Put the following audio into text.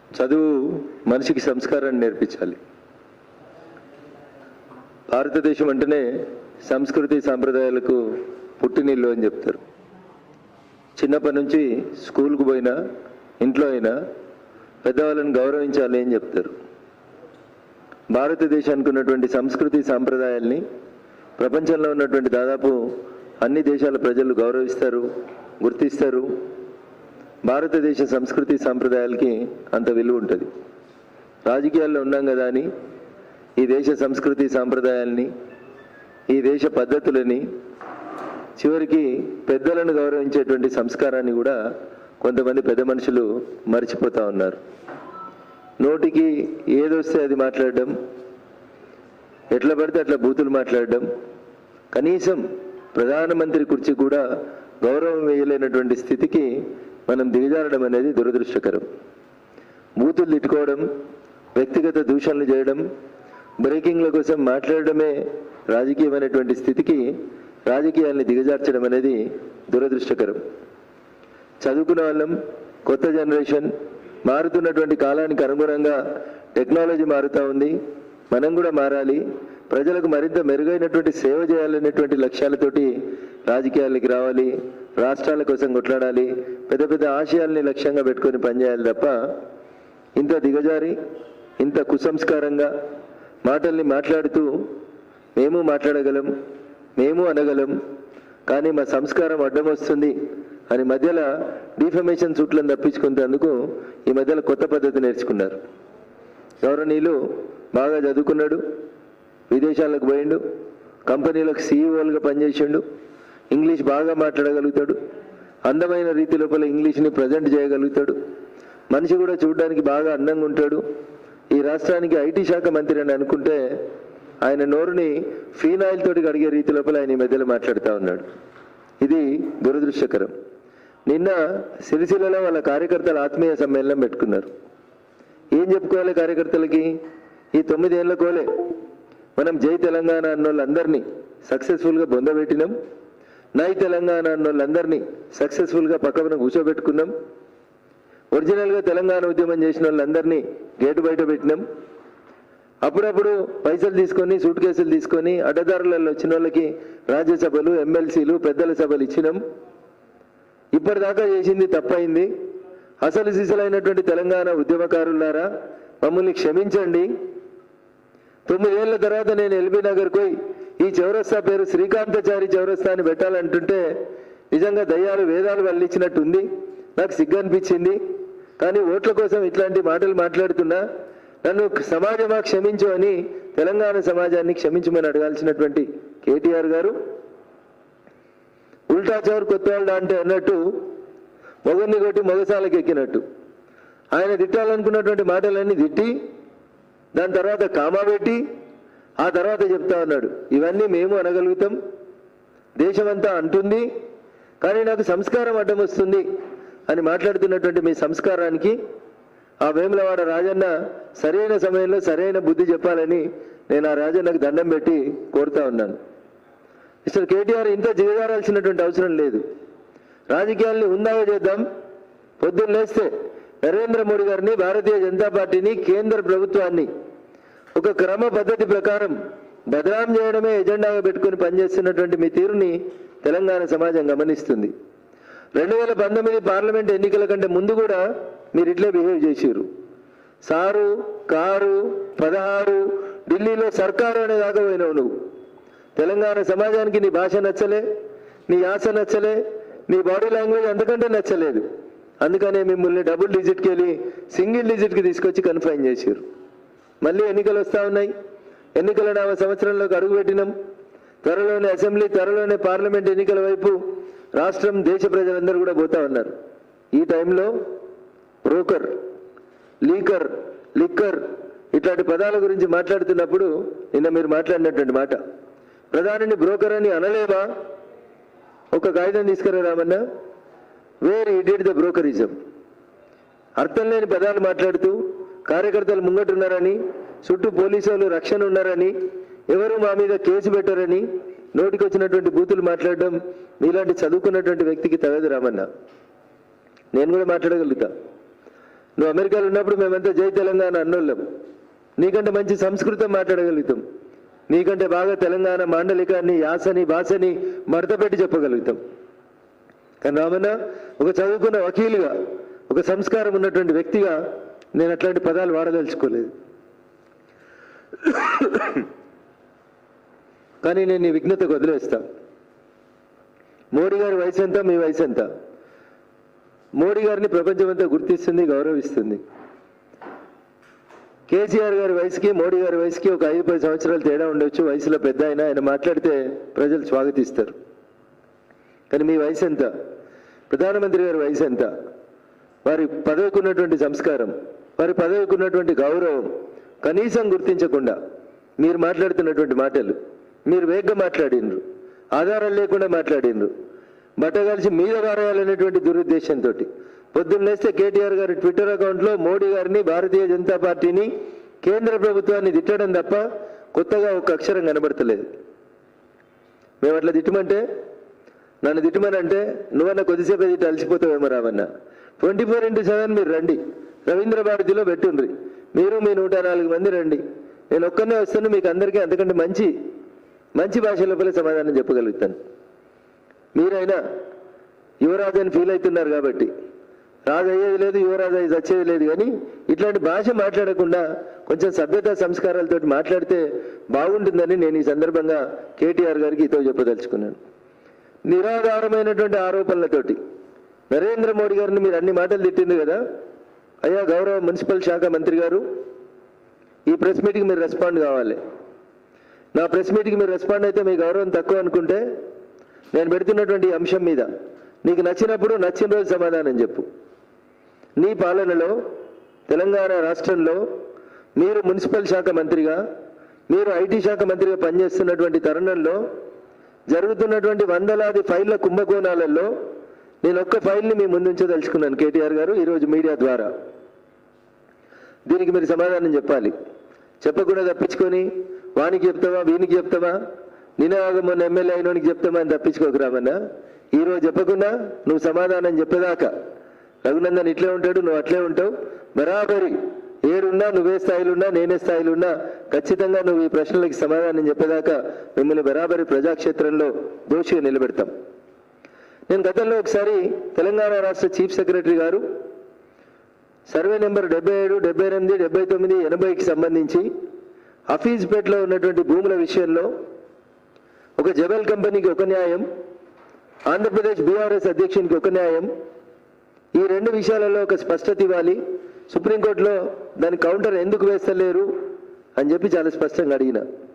చదువు మనిషికి సంస్కారాన్ని నేర్పించాలి భారతదేశం అంటేనే సంస్కృతి సాంప్రదాయాలకు పుట్టినిల్లు అని చెప్తారు చిన్నప్పటి నుంచి స్కూల్కు పోయినా ఇంట్లో అయినా పెద్దవాళ్ళని గౌరవించాలి అని చెప్తారు భారతదేశానికి ఉన్నటువంటి సంస్కృతి సాంప్రదాయాల్ని ప్రపంచంలో ఉన్నటువంటి దాదాపు అన్ని దేశాల ప్రజలు గౌరవిస్తారు గుర్తిస్తారు భారతదేశ సంస్కృతి సాంప్రదాయాలకి అంత విలువ ఉంటుంది రాజకీయాల్లో ఉన్నాం కదా అని ఈ దేశ సంస్కృతి సాంప్రదాయాల్ని ఈ దేశ పద్ధతులని చివరికి పెద్దలను గౌరవించేటువంటి సంస్కారాన్ని కూడా కొంతమంది పెద్ద మనుషులు మర్చిపోతా ఉన్నారు నోటికి ఏదొస్తే అది మాట్లాడడం ఎట్లా పడితే అట్లా బూతులు మాట్లాడడం కనీసం ప్రధానమంత్రి కుర్చీ కూడా గౌరవం వేయలేనటువంటి స్థితికి మనం దిగజారడం అనేది దురదృష్టకరం బూతులు తిట్టుకోవడం వ్యక్తిగత దూషణలు చేయడం బ్రేకింగ్ల కోసం మాట్లాడడమే రాజకీయమైనటువంటి స్థితికి రాజకీయాల్ని దిగజార్చడం అనేది దురదృష్టకరం చదువుకున్న వాళ్ళం కొత్త జనరేషన్ మారుతున్నటువంటి కాలానికి అనుగుణంగా టెక్నాలజీ మారుతూ ఉంది మనం కూడా మారాలి ప్రజలకు మరింత మెరుగైనటువంటి సేవ చేయాలనేటువంటి లక్ష్యాలతోటి రాజకీయాలకి రావాలి రాష్ట్రాల కోసం కొట్లాడాలి పెద్ద పెద్ద ఆశయాల్ని లక్ష్యంగా పెట్టుకొని పనిచేయాలి తప్ప ఇంత దిగజారి ఇంత కుసంస్కారంగా మాటల్ని మాట్లాడుతూ మేము మాట్లాడగలం మేము అనగలం కానీ మా సంస్కారం అడ్డం వస్తుంది అని మధ్యలో డిఫమేషన్ సూట్లను తప్పించుకునేందుకు ఈ మధ్యలో కొత్త పద్ధతి నేర్చుకున్నారు గౌరవనీయులు బాగా చదువుకున్నాడు విదేశాలకు పోయిండు కంపెనీలకు సీఈఓలుగా పనిచేసిండు ఇంగ్లీష్ బాగా మాట్లాడగలుగుతాడు అందమైన రీతి లోపల ఇంగ్లీష్ని ప్రజెంట్ చేయగలుగుతాడు మనిషి కూడా చూడడానికి బాగా అందంగా ఉంటాడు ఈ రాష్ట్రానికి ఐటీ శాఖ మంత్రి అని అనుకుంటే ఆయన నోరుని ఫీనాయిల్ తోటి కడిగే రీతి లోపల ఆయన ఈ మధ్యలో మాట్లాడుతూ ఉన్నాడు ఇది దురదృష్టకరం నిన్న సిరిసిల్లలో వాళ్ళ కార్యకర్తల ఆత్మీయ సమ్మేళనం పెట్టుకున్నారు ఏం చెప్పుకోవాలి కార్యకర్తలకి ఈ తొమ్మిదేళ్ల కోలే మనం జై తెలంగాణ అన్న వాళ్ళందరినీ సక్సెస్ఫుల్గా బొందబెట్టినాం నై తెలంగాణ అన్న వాళ్ళందరినీ సక్సెస్ఫుల్గా పక్కన కూర్చోబెట్టుకున్నాం ఒరిజినల్గా తెలంగాణ ఉద్యమం చేసిన వాళ్ళందరినీ గేటు బయట పెట్టినాం అప్పుడప్పుడు పైసలు తీసుకొని సూట్ కేసులు తీసుకొని అడ్డదారులలో వచ్చిన వాళ్ళకి రాజ్యసభలు ఎమ్మెల్సీలు పెద్దల సభలు ఇచ్చినాం ఇప్పటిదాకా చేసింది తప్పైంది అసలు సిసలైనటువంటి తెలంగాణ ఉద్యమకారులారా మమ్మల్ని క్షమించండి తొమ్మిదేళ్ల తర్వాత నేను ఎల్బీ నగర్ పోయి ఈ చౌరస్తా పేరు శ్రీకాంతచారి చౌరస్తా అని పెట్టాలంటుంటే నిజంగా దయ్యాలు వేదాలు వల్లించినట్టుంది నాకు సిగ్గు అనిపించింది కానీ ఓట్ల కోసం ఇట్లాంటి మాటలు మాట్లాడుతున్నా నన్ను సమాజమా క్షమించు అని తెలంగాణ సమాజాన్ని క్షమించమని అడగాల్సినటువంటి కేటీఆర్ గారు ఉల్టా చౌర్ కొత్త వాళ్ళ అంటే అన్నట్టు మొగన్ని కొట్టి మొగసాలకు ఎక్కినట్టు ఆయన తిట్టాలనుకున్నటువంటి మాటలన్నీ తిట్టి దాని తర్వాత కామా పెట్టి ఆ తర్వాత చెప్తా ఉన్నాడు ఇవన్నీ మేము అనగలుగుతాం దేశమంతా అంటుంది కానీ నాకు సంస్కారం అడ్డం వస్తుంది అని మాట్లాడుతున్నటువంటి మీ సంస్కారానికి ఆ వేములవాడ రాజన్న సరైన సమయంలో సరైన బుద్ధి చెప్పాలని నేను ఆ రాజన్నకు దండం పెట్టి కోరుతా ఉన్నాను మిస్టర్ కేటీఆర్ ఇంత దిగజారాల్సినటువంటి అవసరం లేదు రాజకీయాల్ని ఉందాగా చేద్దాం పొద్దున్న లేస్తే నరేంద్ర మోడీ గారిని భారతీయ జనతా పార్టీని కేంద్ర ప్రభుత్వాన్ని ఒక క్రమ పద్ధతి ప్రకారం బదనాం చేయడమే ఎజెండాగా పెట్టుకుని పనిచేస్తున్నటువంటి మీ తీరుని తెలంగాణ సమాజం గమనిస్తుంది రెండు వేల పంతొమ్మిది పార్లమెంట్ ఎన్నికల కంటే ముందు కూడా మీరు ఇట్లే బిహేవ్ చేసిర్రు సారు కారు పదహారు ఢిల్లీలో సర్కారు అనే దాకా పోయినావు నువ్వు తెలంగాణ సమాజానికి నీ భాష నచ్చలే నీ యాస నచ్చలే నీ బాడీ లాంగ్వేజ్ అంతకంటే నచ్చలేదు అందుకనే మిమ్మల్ని డబుల్ డిజిట్కి వెళ్ళి సింగిల్ డిజిట్కి తీసుకొచ్చి కన్ఫైన్ చేశారు మళ్ళీ ఎన్నికలు వస్తూ ఉన్నాయి ఎన్నికల నవ సంవత్సరంలోకి అడుగుపెట్టినాం త్వరలోనే అసెంబ్లీ త్వరలోనే పార్లమెంట్ ఎన్నికల వైపు రాష్ట్రం దేశ ప్రజలందరూ కూడా పోతా ఉన్నారు ఈ టైంలో బ్రోకర్ లీకర్ లిక్కర్ ఇట్లాంటి పదాల గురించి మాట్లాడుతున్నప్పుడు నిన్న మీరు మాట్లాడినటువంటి మాట ప్రధానిని బ్రోకర్ అని అనలేవా ఒక కాగితం తీసుకురా రామన్నా వేర్ ఈ డిడ్ ద బ్రోకరిజం అర్థం లేని పదాలు మాట్లాడుతూ కార్యకర్తలు ముంగటున్నారని చుట్టూ పోలీసు వాళ్ళు రక్షణ ఉన్నారని ఎవరు మా మీద కేసు పెట్టారని నోటికొచ్చినటువంటి బూతులు మాట్లాడడం మీలాంటి చదువుకున్నటువంటి వ్యక్తికి తగదు రామన్న నేను కూడా మాట్లాడగలుగుతా నువ్వు అమెరికాలో ఉన్నప్పుడు మేమంతా జై తెలంగాణ అన్నోళ్ళం నీకంటే మంచి సంస్కృతం మాట్లాడగలుగుతాం నీకంటే బాగా తెలంగాణ మాండలికాన్ని యాసని భాషని మడతపెట్టి చెప్పగలుగుతాం కానీ రామన్న ఒక చదువుకున్న వకీలుగా ఒక సంస్కారం ఉన్నటువంటి వ్యక్తిగా నేను అట్లాంటి పదాలు వాడదలుచుకోలేదు కానీ నేను నీ విఘ్నతకు వదిలేస్తా మోడీ గారి వయసు ఎంత మీ వయసు ఎంత మోడీ గారిని ప్రపంచమంతా గుర్తిస్తుంది గౌరవిస్తుంది కేసీఆర్ గారి వయసుకి మోడీ గారి వయసుకి ఒక ఐదు పది సంవత్సరాలు తేడా ఉండొచ్చు వయసులో పెద్ద అయినా ఆయన మాట్లాడితే ప్రజలు స్వాగతిస్తారు కానీ మీ వయసు ఎంత ప్రధానమంత్రి గారి వయసు ఎంత వారి పదవికి ఉన్నటువంటి సంస్కారం వారి పదవికి ఉన్నటువంటి గౌరవం కనీసం గుర్తించకుండా మీరు మాట్లాడుతున్నటువంటి మాటలు మీరు వేగంగా మాట్లాడిండ్రు ఆధారాలు లేకుండా మాట్లాడిండ్రు బట్ట కలిసి మీద పారేయాలనేటువంటి దురుద్దేశంతో పొద్దున్న లేస్తే కేటీఆర్ గారి ట్విట్టర్ అకౌంట్లో మోడీ గారిని భారతీయ జనతా పార్టీని కేంద్ర ప్రభుత్వాన్ని తిట్టడం తప్ప కొత్తగా ఒక అక్షరం కనబడతలేదు మేము అట్లా తిట్టమంటే నన్ను తిట్టమనంటే నువ్వన్న కొద్దిసేపు తిట్టి అలసిపోతావేమో రావన్న ట్వంటీ ఫోర్ ఇంటూ సెవెన్ మీరు రండి రవీంద్ర భారతిలో పెట్టుండ్రి మీరు మీ నూట నాలుగు మంది రండి నేను ఒక్కనే వస్తాను మీకు అందరికీ అంతకంటే మంచి మంచి భాష లోపలే సమాధానం చెప్పగలుగుతాను మీరైనా యువరాజు అని ఫీల్ అవుతున్నారు కాబట్టి రాజు అయ్యేది లేదు యువరాజు అయ్యి వచ్చేది లేదు కానీ ఇట్లాంటి భాష మాట్లాడకుండా కొంచెం సభ్యత సంస్కారాలతో మాట్లాడితే బాగుంటుందని నేను ఈ సందర్భంగా కేటీఆర్ గారికి ఇతో చెప్పదలుచుకున్నాను నిరాధారమైనటువంటి ఆరోపణలతోటి నరేంద్ర మోడీ గారిని మీరు అన్ని మాటలు తిట్టింది కదా అయ్యా గౌరవ మున్సిపల్ శాఖ మంత్రి గారు ఈ ప్రెస్ మీట్కి మీరు రెస్పాండ్ కావాలి నా ప్రెస్ మీట్కి మీరు రెస్పాండ్ అయితే మీ గౌరవం తక్కువ అనుకుంటే నేను పెడుతున్నటువంటి ఈ అంశం మీద నీకు నచ్చినప్పుడు నచ్చిన రోజు సమాధానం చెప్పు నీ పాలనలో తెలంగాణ రాష్ట్రంలో మీరు మున్సిపల్ శాఖ మంత్రిగా మీరు ఐటీ శాఖ మంత్రిగా పనిచేస్తున్నటువంటి తరుణంలో జరుగుతున్నటువంటి వందలాది ఫైళ్ల కుంభకోణాలలో నేను ఒక్క ఫైల్ని మీ ముందుంచదలుచుకున్నాను కేటీఆర్ గారు ఈరోజు మీడియా ద్వారా దీనికి మీరు సమాధానం చెప్పాలి చెప్పకుండా తప్పించుకొని వానికి చెప్తావా వీనికి చెప్తావా నినాగం మొన్న ఎమ్మెల్యే అయినోనికి చెప్తామా అని తప్పించుకోకు రామన్నా ఈరోజు చెప్పకుండా నువ్వు సమాధానం చెప్పేదాకా రఘునందన్ ఇట్లే ఉంటాడు నువ్వు అట్లే ఉంటావు బరాబరి ఏడున్నా నువ్వే స్థాయిలో ఉన్నా నేనే స్థాయిలో ఉన్నా ఖచ్చితంగా నువ్వు ఈ ప్రశ్నలకి సమాధానం చెప్పేదాకా మిమ్మల్ని బరాబరి ప్రజాక్షేత్రంలో దోషిగా నిలబెడతాం నేను గతంలో ఒకసారి తెలంగాణ రాష్ట్ర చీఫ్ సెక్రటరీ గారు సర్వే నెంబర్ డెబ్బై ఏడు డెబ్బై ఎనిమిది డెబ్బై తొమ్మిది ఎనభైకి సంబంధించి హఫీజ్పేట్లో ఉన్నటువంటి భూముల విషయంలో ఒక జబెల్ కంపెనీకి ఒక న్యాయం ఆంధ్రప్రదేశ్ బీఆర్ఎస్ అధ్యక్షునికి ఒక న్యాయం ఈ రెండు విషయాలలో ఒక స్పష్టత ఇవ్వాలి సుప్రీంకోర్టులో దాని కౌంటర్ ఎందుకు వేస్తలేరు అని చెప్పి చాలా స్పష్టంగా అడిగిన